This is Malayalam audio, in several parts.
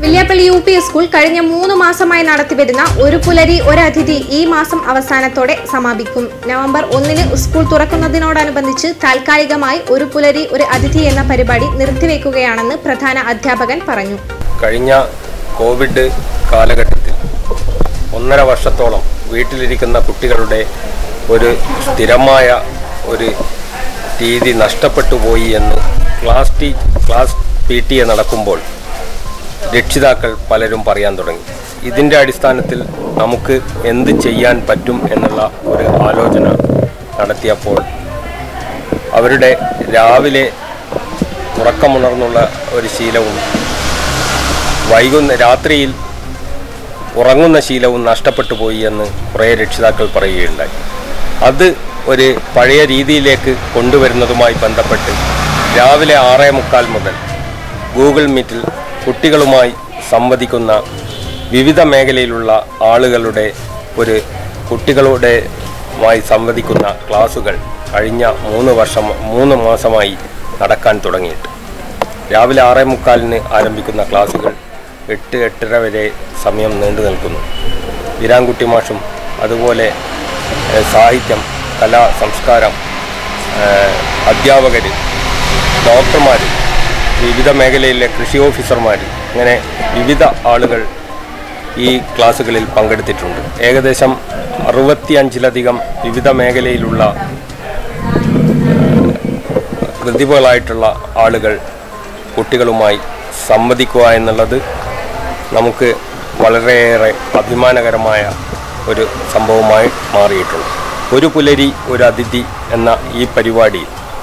വില്യാപ്പള്ളി യു പി സ്കൂൾ കഴിഞ്ഞ മൂന്ന് മാസമായി നടത്തിവരുന്ന ഒരു പുലരി ഒരതിഥി ഈ മാസം അവസാനത്തോടെ സമാപിക്കും നവംബർ ഒന്നിന് സ്കൂൾ തുറക്കുന്നതിനോടനുബന്ധിച്ച് താൽക്കാലികമായി ഒരു പുലരി ഒരു അതിഥി എന്ന പരിപാടി നിർത്തിവെക്കുകയാണെന്ന് പ്രധാന അധ്യാപകൻ പറഞ്ഞു കഴിഞ്ഞ കോവിഡ് കാലഘട്ടത്തിൽ ഒന്നര വർഷത്തോളം വീട്ടിലിരിക്കുന്ന കുട്ടികളുടെ ഒരു സ്ഥിരമായ ഒരു രീതി നഷ്ടപ്പെട്ടു പോയി എന്ന് ക്ലാസ് ടീ ക്ലാസ് പി ടി എ നടക്കുമ്പോൾ രക്ഷിതാക്കൾ പലരും പറയാൻ തുടങ്ങി ഇതിൻ്റെ അടിസ്ഥാനത്തിൽ നമുക്ക് എന്ത് ചെയ്യാൻ പറ്റും എന്നുള്ള ഒരു ആലോചന നടത്തിയപ്പോൾ അവരുടെ രാവിലെ ഉറക്കമുണർന്നുള്ള ഒരു ശീലവും വൈകുന്ന രാത്രിയിൽ ഉറങ്ങുന്ന ശീലവും നഷ്ടപ്പെട്ടു പോയി എന്ന് കുറേ രക്ഷിതാക്കൾ പറയുകയുണ്ടായി അത് ഒരു പഴയ രീതിയിലേക്ക് കൊണ്ടുവരുന്നതുമായി ബന്ധപ്പെട്ട് രാവിലെ ആറേ മുക്കാൽ മുതൽ ഗൂഗിൾ മീറ്റിൽ കുട്ടികളുമായി സംവദിക്കുന്ന വിവിധ മേഖലയിലുള്ള ആളുകളുടെ ഒരു കുട്ടികളുടെമായി സംവദിക്കുന്ന ക്ലാസുകൾ കഴിഞ്ഞ മൂന്ന് വർഷം മൂന്ന് മാസമായി നടക്കാൻ തുടങ്ങിയിട്ട് രാവിലെ ആറേ മുക്കാലിന് ആരംഭിക്കുന്ന ക്ലാസുകൾ എട്ട് എട്ടര വരെ സമയം നീണ്ടു നിൽക്കുന്നു വീരാൻകുട്ടി മാഷും അതുപോലെ ഏഹ്, സാഹിത്യം കലാ സംസ്കാരം അധ്യാപകർ ഡോക്ടർമാർ വിവിധ മേഖലയിലെ കൃഷി ഓഫീസർമാർ അങ്ങനെ വിവിധ ആളുകൾ ഈ ക്ലാസ്സുകളിൽ പങ്കെടുത്തിട്ടുണ്ട് ഏകദേശം അറുപത്തിയഞ്ചിലധികം വിവിധ മേഖലയിലുള്ള പ്രതിഭകളായിട്ടുള്ള ആളുകൾ കുട്ടികളുമായി സംവദിക്കുക എന്നുള്ളത് നമുക്ക് വളരെയേറെ അഭിമാനകരമായ ഒരു സംഭവമായി മാറിയിട്ടുണ്ട് ഒരു പുലരി ഒരു അതിഥി എന്ന ഈ പരിപാടി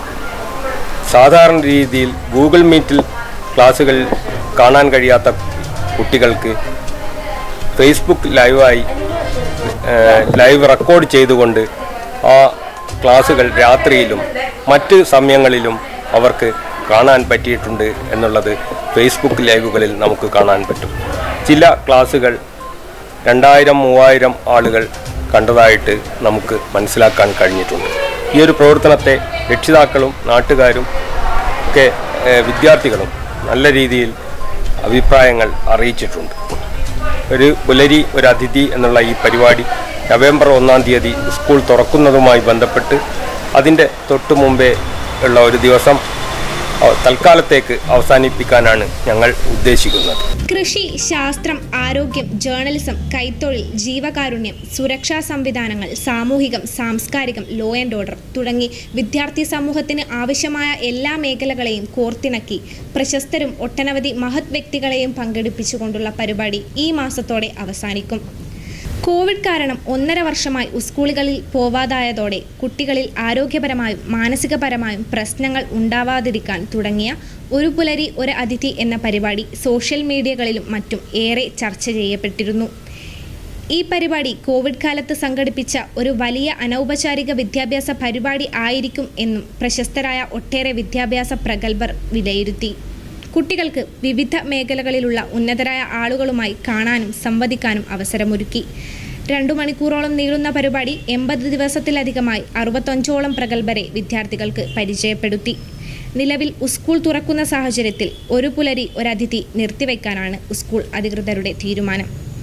സാധാരണ രീതിയിൽ ഗൂഗിൾ മീറ്റിൽ ക്ലാസ്സുകൾ കാണാൻ കഴിയാത്ത കുട്ടികൾക്ക് ഫേസ്ബുക്ക് ലൈവായി ഏഹ്, ലൈവ് റെക്കോർഡ് ചെയ്തുകൊണ്ട് ആ ക്ലാസ്സുകൾ രാത്രിയിലും മറ്റ് സമയങ്ങളിലും അവർക്ക് കാണാൻ പറ്റിയിട്ടുണ്ട് എന്നുള്ളത് ഫേസ്ബുക്ക് ലൈവുകളിൽ നമുക്ക് കാണാൻ പറ്റും ചില ക്ലാസ്സുകൾ രണ്ടായിരം മൂവായിരം ആളുകൾ കണ്ടതായിട്ട് നമുക്ക് മനസ്സിലാക്കാൻ കഴിഞ്ഞിട്ടുണ്ട് ഈ ഒരു പ്രവർത്തനത്തെ രക്ഷിതാക്കളും നാട്ടുകാരും ഒക്കെ ഏഹ്, വിദ്യാർത്ഥികളും നല്ല രീതിയിൽ അഭിപ്രായങ്ങൾ അറിയിച്ചിട്ടുണ്ട് ഒരു പുലരി ഒരു അതിഥി എന്നുള്ള ഈ പരിപാടി നവംബർ ഒന്നാം തീയതി സ്കൂൾ തുറക്കുന്നതുമായി ബന്ധപ്പെട്ട് അതിൻ്റെ തൊട്ടു മുമ്പേ ഉള്ള ഒരു ദിവസം അഹ് തൽക്കാലത്തേക്ക് അവസാനിപ്പിക്കാനാണ് ഞങ്ങൾ ഉദ്ദേശിക്കുന്നത് കൃഷി ശാസ്ത്രം ആരോഗ്യം ജേർണലിസം കൈത്തൊഴിൽ ജീവകാരുണ്യം സുരക്ഷാ സംവിധാനങ്ങൾ സാമൂഹികം സാംസ്കാരികം ലോ ആൻഡ് ഓർഡർ തുടങ്ങി വിദ്യാർത്ഥി സമൂഹത്തിന് ആവശ്യമായ എല്ലാ മേഖലകളെയും കോർത്തിണക്കി പ്രശസ്തരും ഒട്ടനവധി മഹത് വ്യക്തികളെയും പങ്കെടുപ്പിച്ചുകൊണ്ടുള്ള പരിപാടി ഈ മാസത്തോടെ അവസാനിക്കും കോവിഡ് കാരണം ഒന്നര വർഷമായി സ്കൂളുകളിൽ പോവാതായതോടെ കുട്ടികളിൽ ആരോഗ്യപരമായും മാനസികപരമായും പ്രശ്നങ്ങൾ ഉണ്ടാവാതിരിക്കാൻ തുടങ്ങിയ ഒരു പുലരി ഒരു അതിഥി എന്ന പരിപാടി സോഷ്യൽ മീഡിയകളിലും മറ്റും ഏറെ ചർച്ച ചെയ്യപ്പെട്ടിരുന്നു ഈ പരിപാടി കോവിഡ് കാലത്ത് സംഘടിപ്പിച്ച ഒരു വലിയ അനൗപചാരിക വിദ്യാഭ്യാസ പരിപാടി ആയിരിക്കും എന്നും പ്രശസ്തരായ ഒട്ടേറെ വിദ്യാഭ്യാസ പ്രഗത്ഭർ വിലയിരുത്തി കുട്ടികൾക്ക് വിവിധ മേഖലകളിലുള്ള ഉന്നതരായ ആളുകളുമായി കാണാനും സംവദിക്കാനും അവസരമൊരുക്കി രണ്ടു മണിക്കൂറോളം നീളുന്ന പരിപാടി എൺപത് ദിവസത്തിലധികമായി അറുപത്തഞ്ചോളം പ്രഗത്ഭരെ വിദ്യാർത്ഥികൾക്ക് പരിചയപ്പെടുത്തി നിലവിൽ സ്കൂൾ തുറക്കുന്ന സാഹചര്യത്തിൽ ഒരു പുലരി ഒരതിഥി നിർത്തിവെക്കാനാണ് സ്കൂൾ അധികൃതരുടെ തീരുമാനം